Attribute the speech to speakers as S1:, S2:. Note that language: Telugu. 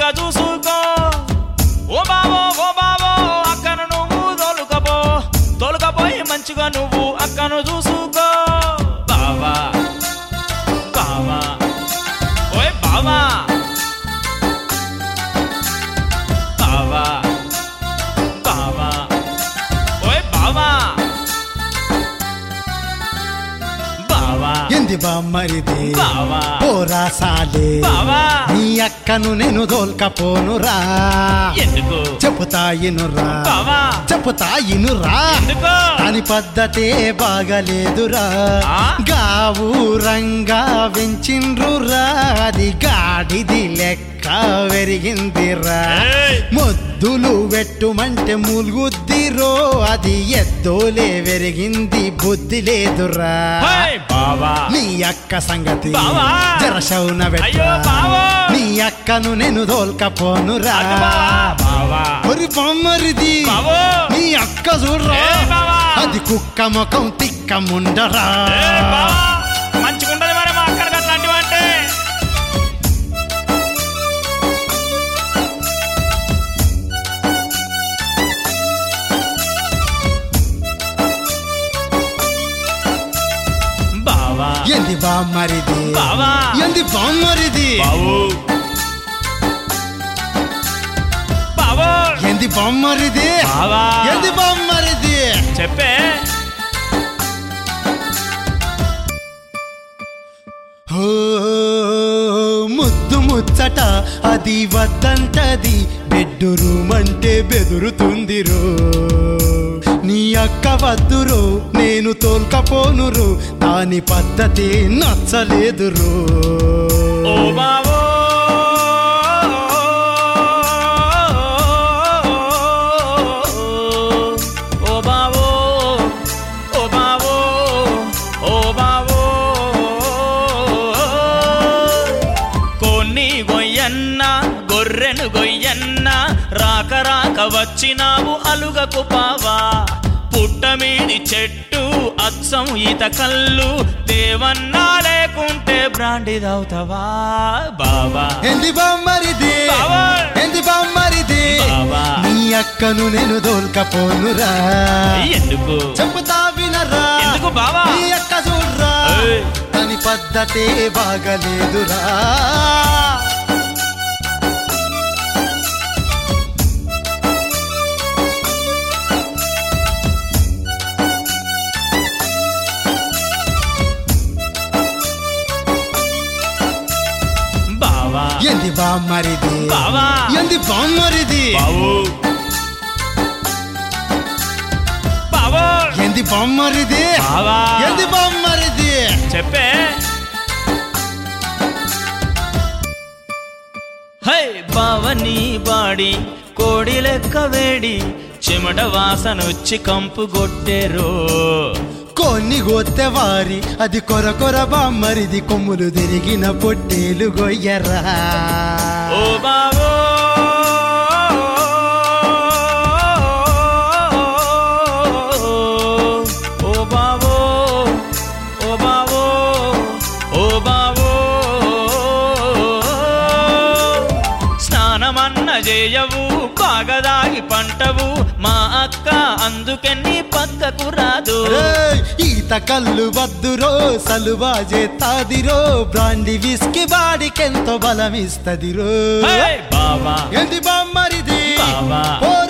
S1: మంచిగా చూసుకో ఓ బావో ఓ బావో అక్కను నువ్వు తోలుకపో తోలుకపోయి మంచిగా నువ్వు అక్కను చూసుకో బావా బావా ఓయ్ బావా బావా బావా ఓయ్ బావా బావా
S2: ఎంది బామ్మరిది
S1: బావా
S2: పోరా సాలే
S1: బావా
S2: నీ అక్కను నేను దోల్కపోనురా
S1: ఎందుకు
S2: చెప్పుతా ఇనురా
S1: బావా
S2: చెప్పుతా ఇనురా
S1: ఎందుకు
S2: అని పద్ధతే బాగలేదురా
S1: ఆ?
S2: గావు రంగా వెంచిండ్రురా అది గాడిది లెక్క వెరిగిందిరా
S1: ఏయ్!
S2: మొద్దులు వెట్టుమంటే మూలుగుద్దిరో అది ఎద్దోలే వెరిగింది బుద్ధి లేదురా
S1: హేయ్ బావా
S2: నీ అక్క సంగతి
S1: బావా!
S2: జరశౌన
S1: అయ్యో బావో
S2: నీ అక్కను నేను దోల్కపోనురా
S1: అటు బావా బావా
S2: ఒరి బొమ్మరిది
S1: బావో
S2: నీ అక్క చూడరా
S1: ఏయ్ బావా!
S2: అది కుక్క ముఖం తిక్క ముండరా
S1: ఏయ్ బావా మంచిగుంటది మరి మా అక్కడికి అట్లాంటివి అంటే బావా
S2: ఎంది బామ్మరిది
S1: బావా
S2: ఎంది బామ్మరిది
S1: బావు బావో
S2: ఎంది బామ్మరిది
S1: బావా
S2: ఎంది బామ్మరిది
S1: చెప్పే
S2: ఓ ముద్దు ముచ్చట అది వద్దంటది బెడ్ రూమ్ అంటే బెదురుతుందిరో నీ అక్క వద్దురో నేను తోల్కపోనురు దాని పద్ధతి నచ్చలేదురో
S1: ఓ బావో ఓ బావో ఓ బావో ఓ బావో కొన్ని గొయ్యన్న గొర్రెను గొయ్యన్న రాక రాక వచ్చినావు అలుగకు పావా పుట్టమీది చెట్టు అచ్చం ఈత కళ్ళు దేవన్నా లేకుంటే బ్రాండి దావుతావా బావా
S2: ఎంది బామ్మరిది
S1: బావా!
S2: ఎంది బామ్మరిది
S1: బావా!
S2: నీ అక్కను నేను దోల్కపోనురా
S1: ఎందుకు
S2: చెప్పుతా వినరా
S1: ఎందుకు బావా
S2: నీ అక్క చూడరా
S1: ఏయ్!
S2: దాని పద్ధతే బాగలేదురా
S1: బావా
S2: ఎంది బామ్మరిది
S1: బావా
S2: ఎంది బామ్మరిది
S1: బావు బావో
S2: ఎంది బామ్మరిది
S1: బావా
S2: ఎంది బామ్మరిది
S1: చెప్పే హై బావని బాడి కోడి లెక్క వేడి చెమట వాసనొచ్చి కంపు కొట్టేరో
S2: కొన్ని గొత్తె వారి అది కొర కొర బామ్మరిది కొమ్ములు తిరిగిన పొట్టేలు గొయ్యరా
S1: ఓ బావో ఓ బావో ఓ బావో ఓ బావో స్నానమన్న చేయవు బాగదాగి పంటవు మా అక్క అందుకెన్ని పక్కకు రాదు
S2: ఏయ్, ఈత కళ్ళు వద్దురో సలువా చేస్తాదిరో బ్రాండి విస్కి బాడికెంతో బలమిస్తదిరో
S1: హే బావా
S2: ఎంది బామ్మరిది
S1: బావా.
S2: ఓ